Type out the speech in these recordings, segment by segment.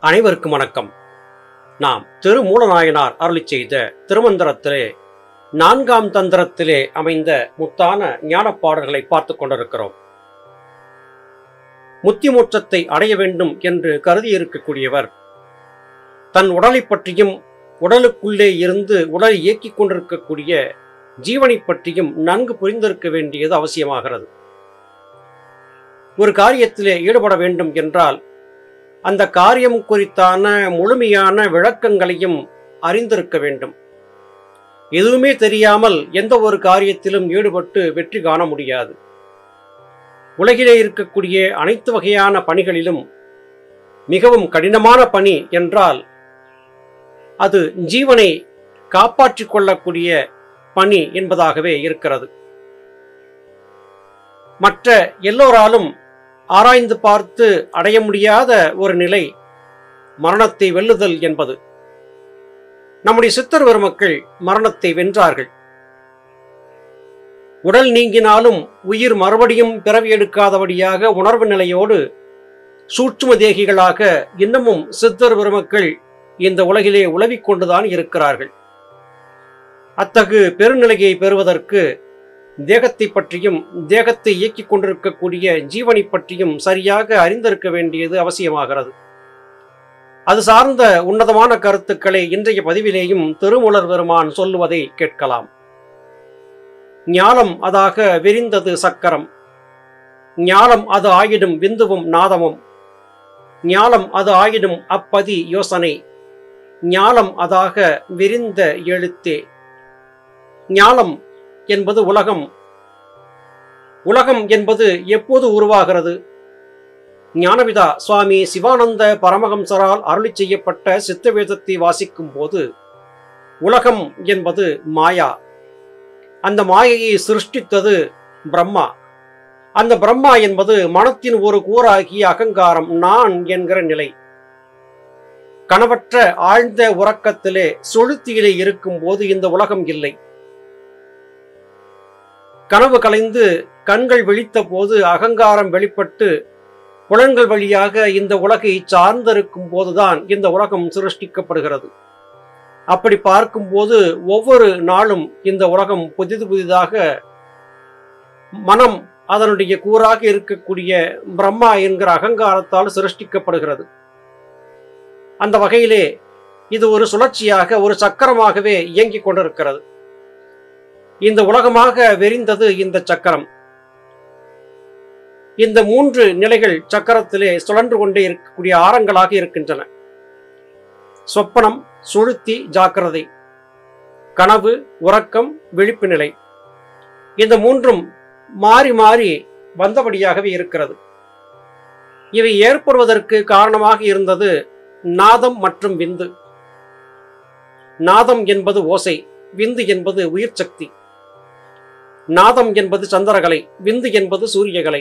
அனைவருக்கும் வணக்கம் நாம் திருமூலநாயனார் அருளிச் செய்த திருமந்திரத்திலே நான்காம் தந்திரத்திலே அமைந்த முத்தான ஞானப் பாடல்களை பார்த்துக் கொண்டிருக்கிறோம் முத்தி மோட்சத்தை அடைய வேண்டும் என்று கருதி இருக்கக்கூடியவர் தன் உடலைப் பற்றியும் உடலுக்குள்ளே இருந்து உடலை இயக்கிக் கொண்டிருக்கக்கூடிய ஜீவனைப் பற்றியும் நன்கு புரிந்திருக்க வேண்டியது அவசியமாகிறது ஒரு காரியத்திலே ஈடுபட வேண்டும் என்றால் அந்த காரியம் குறித்தான முழுமையான விளக்கங்களையும் அறிந்திருக்க வேண்டும் எதுவுமே தெரியாமல் எந்த ஒரு காரியத்திலும் ஈடுபட்டு வெற்றி காண முடியாது உலகிலே இருக்கக்கூடிய அனைத்து வகையான பணிகளிலும் மிகவும் கடினமான பணி என்றால் அது ஜீவனை காப்பாற்றிக் கொள்ளக்கூடிய பணி என்பதாகவே இருக்கிறது மற்ற எல்லோராலும் ஆராய்ந்து பார்த்து அடைய முடியாத ஒரு நிலை மரணத்தை வெல்லுதல் என்பது நம்முடைய சித்தர் பெருமக்கள் மரணத்தை வென்றார்கள் உடல் நீங்கினாலும் உயிர் மறுபடியும் பிறவி எடுக்காதபடியாக உணர்வு நிலையோடு சூட்சும தேகிகளாக இன்னமும் சித்தர் பெருமக்கள் இந்த உலகிலே உலவிக் கொண்டுதான் இருக்கிறார்கள் அத்தகு பெருநிலையை பெறுவதற்கு தேகத்தை பற்றியும் தேகத்தை இயக்கிக் கொண்டிருக்கக்கூடிய ஜீவனை பற்றியும் சரியாக அறிந்திருக்க வேண்டியது அவசியமாகிறது அது சார்ந்த உன்னதமான கருத்துக்களை இன்றைய பதிவிலேயும் திருமூலர் பெருமான் சொல்லுவதை கேட்கலாம் ஞானம் அதாக விரிந்தது சக்கரம் ஞானம் அது ஆயிடும் விந்துவும் நாதமும் ஞானம் அது ஆயிடும் அப்பதி யோசனை ஞானம் அதாக விரிந்த எழுத்தே ஞானம் என்பது உலகம் உலகம் என்பது எப்போது உருவாகிறது ஞானவிதா சுவாமி சிவானந்த பரமஹம்சரால் அருளி செய்யப்பட்ட சித்த வேதத்தை வாசிக்கும் போது உலகம் என்பது மாயா அந்த மாயையை சிருஷ்டித்தது பிரம்மா அந்த பிரம்மா என்பது மனத்தின் ஒரு கூறாகிய அகங்காரம் நான் என்கிற நிலை கனவற்ற ஆழ்ந்த உறக்கத்திலே சுழுத்தியிலே இருக்கும் போது இந்த உலகம் இல்லை கனவு கலைந்து கண்கள் விழித்த போது அகங்காரம் வெளிப்பட்டு புலன்கள் வழியாக இந்த உலகை சார்ந்திருக்கும் போதுதான் இந்த உலகம் சிருஷ்டிக்கப்படுகிறது அப்படி பார்க்கும்போது ஒவ்வொரு நாளும் இந்த உலகம் புதிது புதிதாக மனம் அதனுடைய கூறாக இருக்கக்கூடிய பிரம்மா என்கிற அகங்காரத்தால் சிருஷ்டிக்கப்படுகிறது அந்த வகையிலே இது ஒரு சுழற்சியாக ஒரு சக்கரமாகவே இயங்கிக் கொண்டிருக்கிறது இந்த உலகமாக வெறிந்தது இந்த சக்கரம் இந்த மூன்று நிலைகள் சக்கரத்திலே சுழன்று கொண்டே இருக்கக்கூடிய ஆரங்களாக இருக்கின்றன சொப்பனம் சுழுத்தி ஜாக்கிரதை கனவு உறக்கம் விழிப்பு நிலை இந்த மூன்றும் மாறி மாறி வந்தபடியாகவே இருக்கிறது இவை ஏற்படுவதற்கு காரணமாக இருந்தது நாதம் மற்றும் விந்து நாதம் என்பது ஓசை விந்து என்பது உயிர் சக்தி நாதம் என்பது சந்திரகலை விந்து என்பது சூரியகலை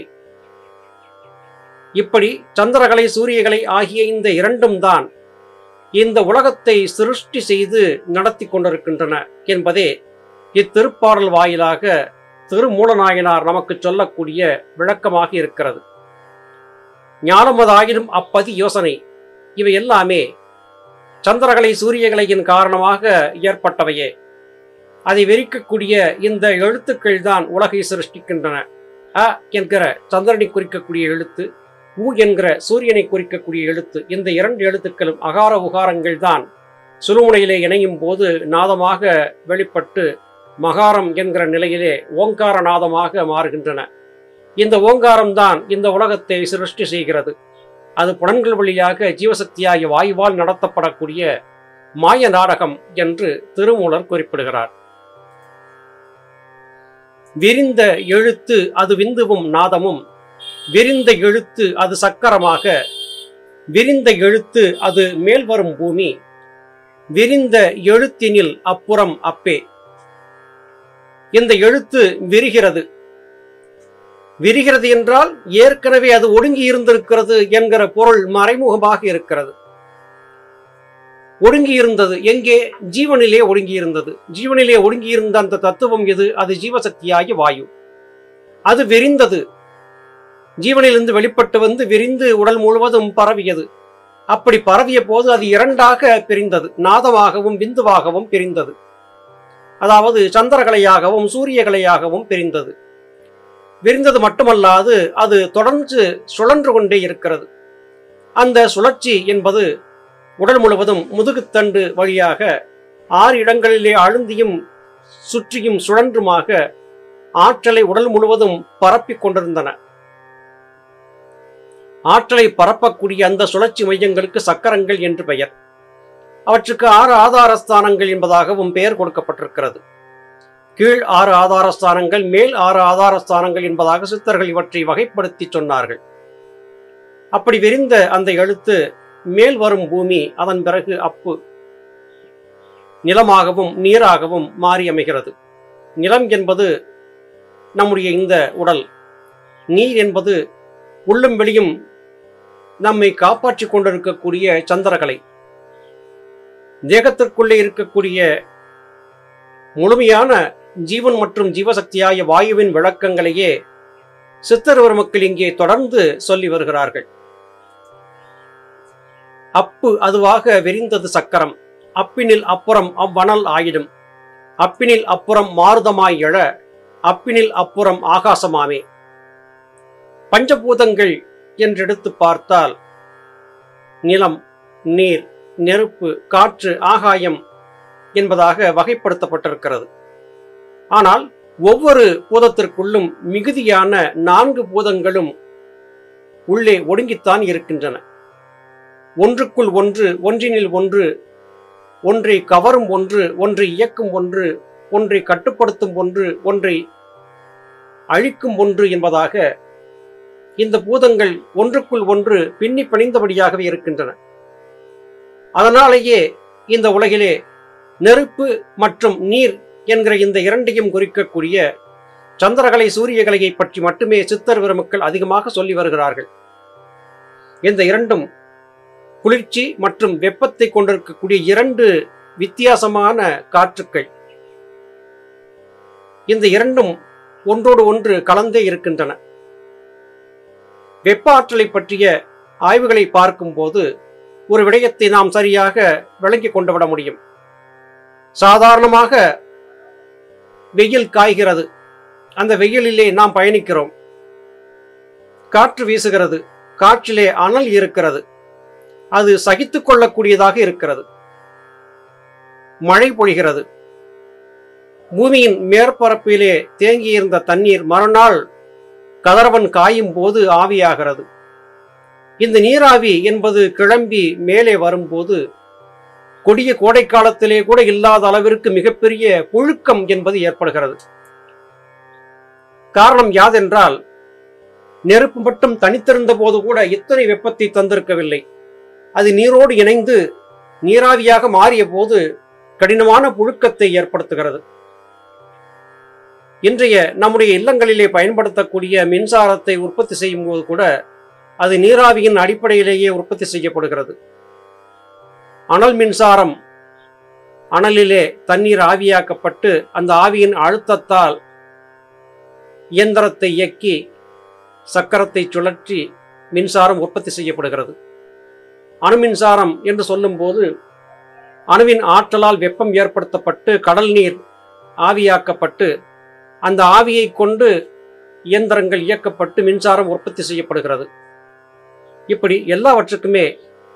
இப்படி சந்திரகலை சூரியகலை ஆகிய இந்த இரண்டும் தான் இந்த உலகத்தை சிருஷ்டி செய்து நடத்தி கொண்டிருக்கின்றன என்பதே இத்திருப்பாடல் வாயிலாக திருமூலநாயனார் நமக்கு சொல்லக்கூடிய விளக்கமாக இருக்கிறது ஞானமதாயினும் அப்பதி யோசனை இவை எல்லாமே சந்திரகலை சூரியகலையின் காரணமாக ஏற்பட்டவையே அதை வெறிக்கக்கூடிய இந்த எழுத்துக்கள் தான் உலகை சிருஷ்டிக்கின்றன அ என்கிற சந்திரனை குறிக்கக்கூடிய எழுத்து உ என்கிற சூரியனை குறிக்கக்கூடிய எழுத்து இந்த இரண்டு எழுத்துக்களும் அகார உகாரங்கள் தான் சுழுமுனையிலே இணையும் போது நாதமாக வெளிப்பட்டு மகாரம் என்கிற நிலையிலே ஓங்கார நாதமாக மாறுகின்றன இந்த ஓங்காரம் தான் இந்த உலகத்தை சிருஷ்டி செய்கிறது அது புலன்கள் வழியாக ஜீவசக்தியாகிய வாயுவால் நடத்தப்படக்கூடிய மாய நாடகம் என்று திருமூலர் குறிப்பிடுகிறார் விரிந்த எழுத்து அது விந்துவும் நாதமும் விரிந்த எழுத்து அது சக்கரமாக விரிந்த எழுத்து அது மேல் வரும் பூமி விரிந்த எழுத்தினில் அப்புறம் அப்பே இந்த எழுத்து விரிகிறது விரிகிறது என்றால் ஏற்கனவே அது ஒடுங்கி இருந்திருக்கிறது என்கிற பொருள் மறைமுகமாக இருக்கிறது ஒடுங்கி இருந்தது எங்கே ஜீவனிலே ஒடுங்கி இருந்தது ஜீவனிலே ஒடுங்கி இருந்த அந்த தத்துவம் எது அது ஜீவசக்தியாகி வாயு அது விரிந்தது ஜீவனிலிருந்து வெளிப்பட்டு வந்து விரிந்து உடல் முழுவதும் பரவியது அப்படி பரவிய போது அது இரண்டாக பிரிந்தது நாதமாகவும் விந்துவாகவும் பிரிந்தது அதாவது சந்திரகலையாகவும் சூரியகலையாகவும் பிரிந்தது விரிந்தது மட்டுமல்லாது அது தொடர்ந்து சுழன்று கொண்டே இருக்கிறது அந்த சுழற்சி என்பது உடல் முழுவதும் முதுகுத்தண்டு வழியாக ஆறு இடங்களிலே அழுந்தியும் சுற்றியும் சுழன்றுமாக ஆற்றலை உடல் முழுவதும் பரப்பிக் கொண்டிருந்தன ஆற்றலை பரப்பக்கூடிய அந்த சுழற்சி மையங்களுக்கு சக்கரங்கள் என்று பெயர் அவற்றுக்கு ஆறு ஆதாரஸ்தானங்கள் என்பதாகவும் பெயர் கொடுக்கப்பட்டிருக்கிறது கீழ் ஆறு ஆதாரஸ்தானங்கள் மேல் ஆறு ஆதாரஸ்தானங்கள் என்பதாக சித்தர்கள் இவற்றை வகைப்படுத்தி சொன்னார்கள் அப்படி விரிந்த அந்த எழுத்து மேல் வரும் பூமி அதன் பிறகு அப்பு நிலமாகவும் நீராகவும் மாறி அமைகிறது நிலம் என்பது நம்முடைய இந்த உடல் நீர் என்பது உள்ளும் வெளியும் நம்மை காப்பாற்றிக் கொண்டிருக்கக்கூடிய சந்திரகலை தேகத்திற்குள்ளே இருக்கக்கூடிய முழுமையான ஜீவன் மற்றும் ஜீவசக்தியாய வாயுவின் விளக்கங்களையே சித்தர் மக்கள் இங்கே தொடர்ந்து சொல்லி வருகிறார்கள் அப்பு அதுவாக விரிந்தது சக்கரம் அப்பினில் அப்புறம் அவ்வனல் ஆயிடும் அப்பினில் அப்புறம் மாருதமாய் எழ அப்பினில் அப்புறம் ஆகாசமாமே பஞ்சபூதங்கள் என்றெடுத்து பார்த்தால் நிலம் நீர் நெருப்பு காற்று ஆகாயம் என்பதாக வகைப்படுத்தப்பட்டிருக்கிறது ஆனால் ஒவ்வொரு பூதத்திற்குள்ளும் மிகுதியான நான்கு பூதங்களும் உள்ளே ஒடுங்கித்தான் இருக்கின்றன ஒன்றுக்குள் ஒன்று ஒன்றினில் ஒன்று ஒன்றை கவரும் ஒன்று ஒன்றை இயக்கும் ஒன்று ஒன்றை கட்டுப்படுத்தும் ஒன்று ஒன்றை அழிக்கும் ஒன்று என்பதாக இந்த பூதங்கள் ஒன்றுக்குள் ஒன்று பின்னி பிணைந்தபடியாகவே இருக்கின்றன அதனாலேயே இந்த உலகிலே நெருப்பு மற்றும் நீர் என்கிற இந்த இரண்டையும் குறிக்கக்கூடிய சந்திரகலை சூரியகலையை பற்றி மட்டுமே சித்தர் பெருமக்கள் அதிகமாக சொல்லி வருகிறார்கள் இந்த இரண்டும் குளிர்ச்சி மற்றும் வெப்பத்தை கொண்டிருக்கக்கூடிய இரண்டு வித்தியாசமான காற்றுக்கள் இந்த இரண்டும் ஒன்றோடு ஒன்று கலந்தே இருக்கின்றன வெப்ப ஆற்றலை பற்றிய ஆய்வுகளை பார்க்கும்போது ஒரு விடயத்தை நாம் சரியாக விளங்கிக் கொண்டு விட முடியும் சாதாரணமாக வெயில் காய்கிறது அந்த வெயிலிலே நாம் பயணிக்கிறோம் காற்று வீசுகிறது காற்றிலே அனல் இருக்கிறது அது சகித்துக் கொள்ளக்கூடியதாக இருக்கிறது மழை பொழிகிறது பூமியின் மேற்பரப்பிலே தேங்கியிருந்த தண்ணீர் மறுநாள் கதரவன் காயும் போது ஆவியாகிறது இந்த நீராவி என்பது கிளம்பி மேலே வரும்போது கொடிய கோடை காலத்திலே கூட இல்லாத அளவிற்கு மிகப்பெரிய புழுக்கம் என்பது ஏற்படுகிறது காரணம் யாதென்றால் நெருப்பு மட்டும் தனித்திருந்த போது கூட இத்தனை வெப்பத்தை தந்திருக்கவில்லை அது நீரோடு இணைந்து நீராவியாக மாறிய போது கடினமான புழுக்கத்தை ஏற்படுத்துகிறது இன்றைய நம்முடைய இல்லங்களிலே பயன்படுத்தக்கூடிய மின்சாரத்தை உற்பத்தி செய்யும் போது கூட அது நீராவியின் அடிப்படையிலேயே உற்பத்தி செய்யப்படுகிறது அனல் மின்சாரம் அனலிலே தண்ணீர் ஆவியாக்கப்பட்டு அந்த ஆவியின் அழுத்தத்தால் இயந்திரத்தை இயக்கி சக்கரத்தை சுழற்றி மின்சாரம் உற்பத்தி செய்யப்படுகிறது அணு மின்சாரம் என்று சொல்லும்போது அணுவின் ஆற்றலால் வெப்பம் ஏற்படுத்தப்பட்டு கடல் நீர் ஆவியாக்கப்பட்டு அந்த ஆவியை கொண்டு இயந்திரங்கள் இயக்கப்பட்டு மின்சாரம் உற்பத்தி செய்யப்படுகிறது இப்படி எல்லாவற்றுக்குமே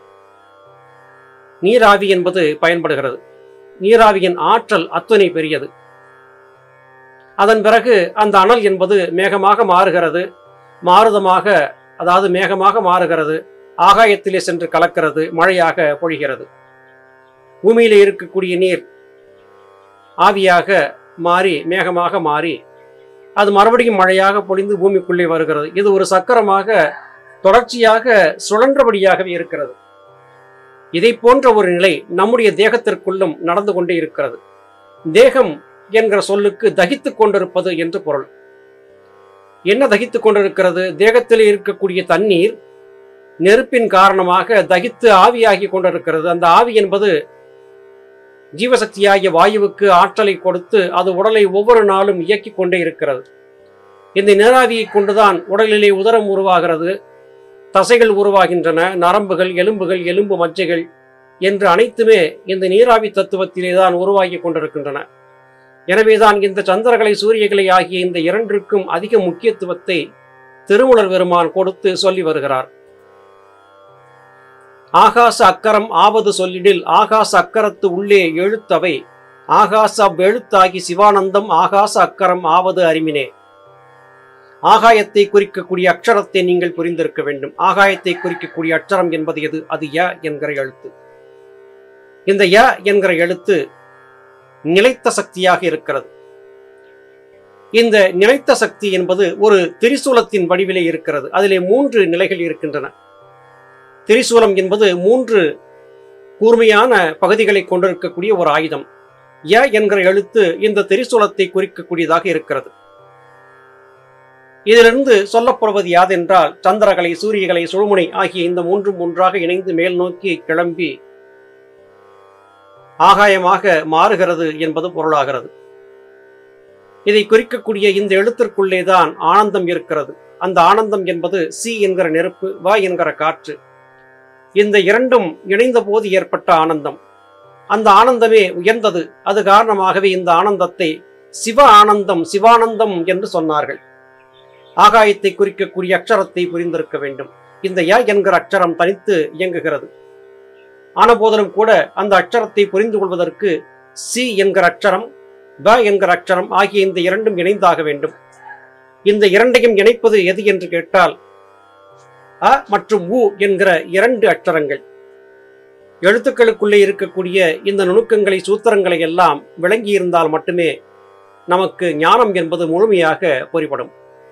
நீராவி என்பது பயன்படுகிறது நீராவியின் ஆற்றல் அத்தனை பெரியது அதன் பிறகு அந்த அனல் என்பது மேகமாக மாறுகிறது மாறுதமாக அதாவது மேகமாக மாறுகிறது ஆகாயத்திலே சென்று கலக்கிறது மழையாக பொழிகிறது பூமியிலே இருக்கக்கூடிய நீர் ஆவியாக மாறி மேகமாக மாறி அது மறுபடியும் மழையாக பொழிந்து பூமிக்குள்ளே வருகிறது இது ஒரு சக்கரமாக தொடர்ச்சியாக சுழன்றபடியாகவே இருக்கிறது இதை போன்ற ஒரு நிலை நம்முடைய தேகத்திற்குள்ளும் நடந்து கொண்டே இருக்கிறது தேகம் என்கிற சொல்லுக்கு தகித்துக் கொண்டிருப்பது என்று பொருள் என்ன தகித்துக் கொண்டிருக்கிறது தேகத்தில் இருக்கக்கூடிய தண்ணீர் நெருப்பின் காரணமாக தகித்து ஆவியாகி கொண்டிருக்கிறது அந்த ஆவி என்பது ஜீவசக்தியாகிய வாயுவுக்கு ஆற்றலை கொடுத்து அது உடலை ஒவ்வொரு நாளும் இயக்கிக் கொண்டே இருக்கிறது இந்த நீராவியை கொண்டுதான் உடலிலே உதரம் உருவாகிறது தசைகள் உருவாகின்றன நரம்புகள் எலும்புகள் எலும்பு மജ്ஜைகள் என்று அனைத்துமே இந்த நீராவி தத்துவத்திலே தான் உருவாகி கொண்டிருக்கின்றன எனவேதான் இந்த சந்திரகலை சூரியகலை ஆகிய இந்த இரண்டிற்கும் அதிக முக்கியத்துவத்தை திருமுலர் பெருமான் கொடுத்து சொல்லி வருகிறார் ஆகாச அக்கரம் ஆவது சொல்லிடில் ஆகாச அக்கரத்து உள்ளே எழுத்தவை ஆகாச அவ்வெழுத்தாகி சிவானந்தம் ஆகாச அக்கரம் ஆவது அறிமினே ஆகாயத்தை குறிக்கக்கூடிய அக்ஷரத்தை நீங்கள் புரிந்திருக்க வேண்டும் ஆகாயத்தை குறிக்கக்கூடிய அக்ஷரம் என்பது எது அது ய என்கிற எழுத்து இந்த ய என்கிற எழுத்து நிலைத்த சக்தியாக இருக்கிறது இந்த நிலைத்த சக்தி என்பது ஒரு திரிசூலத்தின் வடிவிலே இருக்கிறது அதிலே மூன்று நிலைகள் இருக்கின்றன திரிசூலம் என்பது மூன்று கூர்மையான பகுதிகளை கொண்டிருக்கக்கூடிய ஒரு ஆயுதம் ய என்கிற எழுத்து இந்த திரிசூலத்தை குறிக்கக்கூடியதாக இருக்கிறது இதிலிருந்து சொல்லப்படுவது யாதென்றால் சந்திரகலை சூரியகலை சுழுமுனை ஆகிய இந்த மூன்றும் ஒன்றாக இணைந்து மேல் நோக்கி கிளம்பி ஆகாயமாக மாறுகிறது என்பது பொருளாகிறது இதை குறிக்கக்கூடிய இந்த எழுத்திற்குள்ளேதான் ஆனந்தம் இருக்கிறது அந்த ஆனந்தம் என்பது சி என்கிற நெருப்பு வா என்கிற காற்று இந்த இரண்டும் இணைந்த போது ஏற்பட்ட ஆனந்தம் அந்த ஆனந்தமே உயர்ந்தது அது காரணமாகவே இந்த ஆனந்தத்தை சிவ ஆனந்தம் சிவானந்தம் என்று சொன்னார்கள் ஆகாயத்தை குறிக்கக்கூடிய அக்ஷரத்தை புரிந்திருக்க வேண்டும் இந்த ய என்கிற அக்ஷரம் தனித்து இயங்குகிறது ஆன போதிலும் கூட அந்த அக்ஷரத்தை புரிந்து கொள்வதற்கு சி என்கிற அக்ஷரம் வ என்கிற அக்ஷரம் ஆகிய இந்த இரண்டும் இணைந்தாக வேண்டும் இந்த இரண்டையும் இணைப்பது எது என்று கேட்டால் அ மற்றும் உ என்கிற இரண்டு அக்ஷரங்கள் எழுத்துக்களுக்குள்ளே இருக்கக்கூடிய இந்த நுணுக்கங்களை சூத்திரங்களை எல்லாம் விளங்கி இருந்தால் மட்டுமே நமக்கு ஞானம் என்பது முழுமையாக பொறிபடும்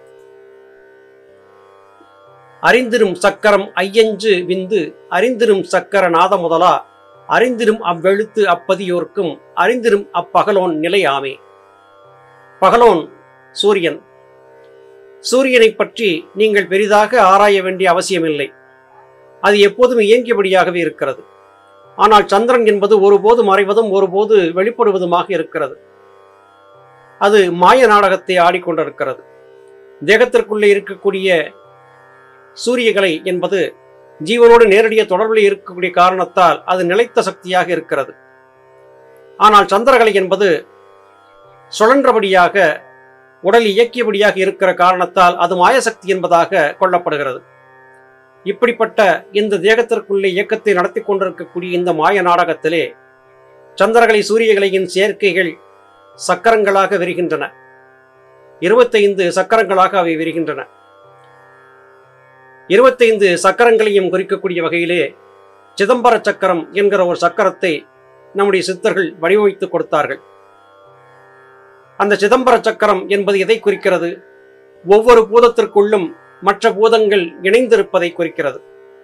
அறிந்திரும் சக்கரம் ஐயஞ்சு விந்து அறிந்திரும் சக்கர நாத முதலா அறிந்திரும் அவ்வெழுத்து அப்பதியோர்க்கும் அறிந்திரும் அப்பகலோன் நிலையாமே பகலோன் சூரியன் சூரியனை பற்றி நீங்கள் பெரிதாக ஆராய வேண்டிய அவசியமில்லை அது எப்போதும் இயங்கியபடியாகவே இருக்கிறது ஆனால் சந்திரன் என்பது ஒருபோது மறைவதும் ஒருபோது வெளிப்படுவதுமாக இருக்கிறது அது மாய நாடகத்தை ஆடிக்கொண்டிருக்கிறது தேகத்திற்குள்ளே இருக்கக்கூடிய சூரியகலை என்பது ஜீவனோடு நேரடிய தொடர்பில் இருக்கக்கூடிய காரணத்தால் அது நிலைத்த சக்தியாக இருக்கிறது ஆனால் சந்திரகலை என்பது சுழன்றபடியாக உடல் இயக்கியபடியாக இருக்கிற காரணத்தால் அது மாயசக்தி என்பதாக கொள்ளப்படுகிறது இப்படிப்பட்ட இந்த தேகத்திற்குள்ளே இயக்கத்தை நடத்தி கொண்டிருக்கக்கூடிய இந்த மாய நாடகத்திலே சந்திரகலை சூரியகலையின் சேர்க்கைகள் சக்கரங்களாக விரிகின்றன இருபத்தைந்து சக்கரங்களாக அவை விரிகின்றன இருபத்தைந்து சக்கரங்களையும் குறிக்கக்கூடிய வகையிலே சிதம்பர சக்கரம் என்கிற ஒரு சக்கரத்தை நம்முடைய சித்தர்கள் வடிவமைத்து கொடுத்தார்கள் அந்த சிதம்பர சக்கரம் என்பது எதை குறிக்கிறது ஒவ்வொரு பூதத்திற்குள்ளும் மற்ற பூதங்கள் இணைந்திருப்பதை குறிக்கிறது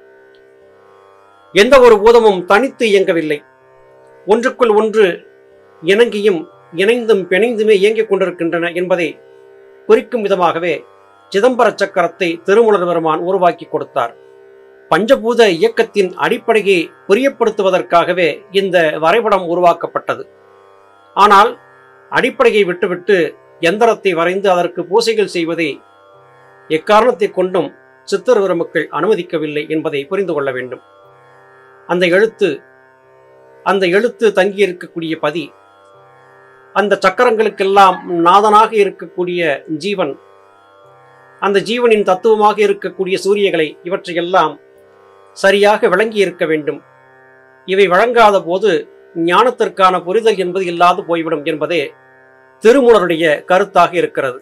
எந்த ஒரு பூதமும் தனித்து இயங்கவில்லை ஒன்றுக்குள் ஒன்று இணங்கியும் இணைந்தும் பிணைந்துமே இயங்கிக் கொண்டிருக்கின்றன என்பதை குறிக்கும் விதமாகவே சிதம்பர சக்கரத்தை திருமுலர் பெருமான் உருவாக்கி கொடுத்தார் பஞ்சபூத இயக்கத்தின் அடிப்படையை புரியப்படுத்துவதற்காகவே இந்த வரைபடம் உருவாக்கப்பட்டது ஆனால் அடிப்படையை விட்டுவிட்டு எந்திரத்தை வரைந்து அதற்கு பூசைகள் செய்வதை எக்காரணத்தை கொண்டும் சித்தர் பெருமக்கள் அனுமதிக்கவில்லை என்பதை புரிந்து கொள்ள வேண்டும் அந்த எழுத்து அந்த எழுத்து தங்கியிருக்கக்கூடிய பதி அந்த சக்கரங்களுக்கெல்லாம் நாதனாக இருக்கக்கூடிய ஜீவன் அந்த ஜீவனின் தத்துவமாக இருக்கக்கூடிய சூரியகளை இவற்றையெல்லாம் சரியாக விளங்கி இருக்க வேண்டும் இவை வழங்காத போது ஞானத்திற்கான புரிதல் என்பது இல்லாது போய்விடும் என்பதே திருமூலருடைய கருத்தாக இருக்கிறது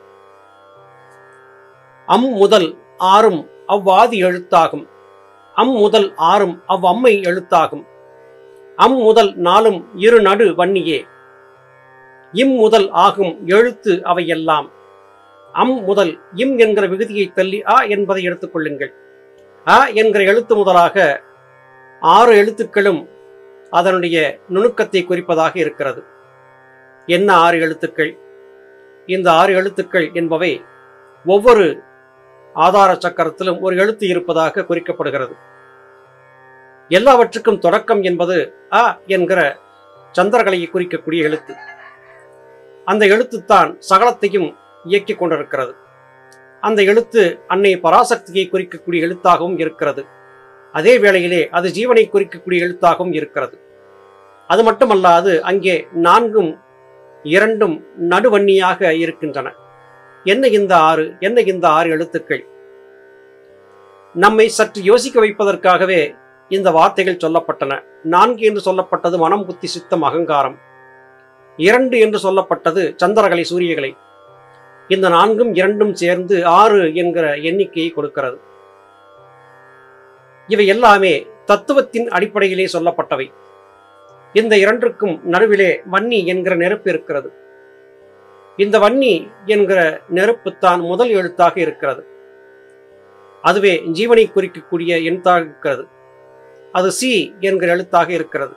அம் முதல் ஆறும் அவ்வாதி எழுத்தாகும் அம் முதல் ஆறும் அவ்வம்மை எழுத்தாகும் அம் முதல் நாளும் இரு நடு வன்னியே இம் முதல் ஆகும் எழுத்து அவையெல்லாம் அம் முதல் இம் என்கிற விகுதியை தள்ளி அ என்பதை எடுத்துக்கொள்ளுங்கள் அ என்கிற எழுத்து முதலாக ஆறு எழுத்துக்களும் அதனுடைய நுணுக்கத்தை குறிப்பதாக இருக்கிறது என்ன ஆறு எழுத்துக்கள் இந்த ஆறு எழுத்துக்கள் என்பவை ஒவ்வொரு ஆதார சக்கரத்திலும் ஒரு எழுத்து இருப்பதாக குறிக்கப்படுகிறது எல்லாவற்றுக்கும் தொடக்கம் என்பது அ என்கிற சந்திரகலையை குறிக்கக்கூடிய எழுத்து அந்த எழுத்துத்தான் சகலத்தையும் இயக்கிக் கொண்டிருக்கிறது அந்த எழுத்து அன்னை பராசக்தியை குறிக்கக்கூடிய எழுத்தாகவும் இருக்கிறது அதே வேளையிலே அது ஜீவனை குறிக்கக்கூடிய எழுத்தாகவும் இருக்கிறது அது மட்டுமல்லாது அங்கே நான்கும் இரண்டும் நடுவன்னியாக இருக்கின்றன என்ன இந்த ஆறு என்ன இந்த ஆறு எழுத்துக்கள் நம்மை சற்று யோசிக்க வைப்பதற்காகவே இந்த வார்த்தைகள் சொல்லப்பட்டன நான்கு என்று சொல்லப்பட்டது மனம் புத்தி சித்தம் அகங்காரம் இரண்டு என்று சொல்லப்பட்டது சந்திரகலை சூரியகலை இந்த நான்கும் இரண்டும் சேர்ந்து ஆறு என்கிற எண்ணிக்கையை கொடுக்கிறது இவை எல்லாமே தத்துவத்தின் அடிப்படையிலே சொல்லப்பட்டவை இந்த இரண்டிற்கும் நடுவிலே வன்னி என்கிற நெருப்பு இருக்கிறது இந்த வன்னி என்கிற நெருப்புத்தான் முதல் எழுத்தாக இருக்கிறது அதுவே ஜீவனை குறிக்கக்கூடிய எழுத்தாக இருக்கிறது அது சி என்கிற எழுத்தாக இருக்கிறது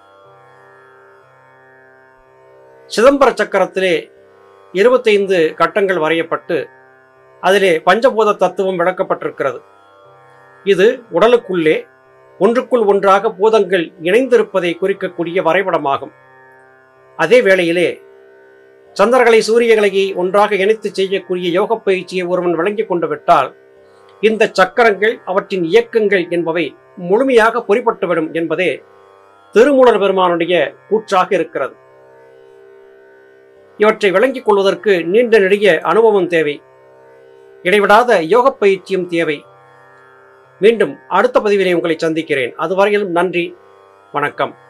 சிதம்பர சக்கரத்திலே இருபத்தைந்து கட்டங்கள் வரையப்பட்டு அதிலே பஞ்சபூத தத்துவம் விளக்கப்பட்டிருக்கிறது இது உடலுக்குள்ளே ஒன்றுக்குள் ஒன்றாக பூதங்கள் இணைந்திருப்பதை குறிக்கக்கூடிய வரைபடமாகும் அதே வேளையிலே சந்திரகளை சூரியகலையை ஒன்றாக இணைத்து செய்யக்கூடிய யோக பயிற்சியை ஒருவன் விளங்கிக் கொண்டு விட்டால் இந்த சக்கரங்கள் அவற்றின் இயக்கங்கள் என்பவை முழுமையாக பொறிப்பட்டுவிடும் என்பதே திருமூலர் பெருமானுடைய கூற்றாக இருக்கிறது இவற்றை விளங்கிக் கொள்வதற்கு நீண்ட நெடிய அனுபவம் தேவை இடைவிடாத யோக பயிற்சியும் தேவை மீண்டும் அடுத்த பதிவிலே உங்களை சந்திக்கிறேன் அதுவரையிலும் நன்றி வணக்கம்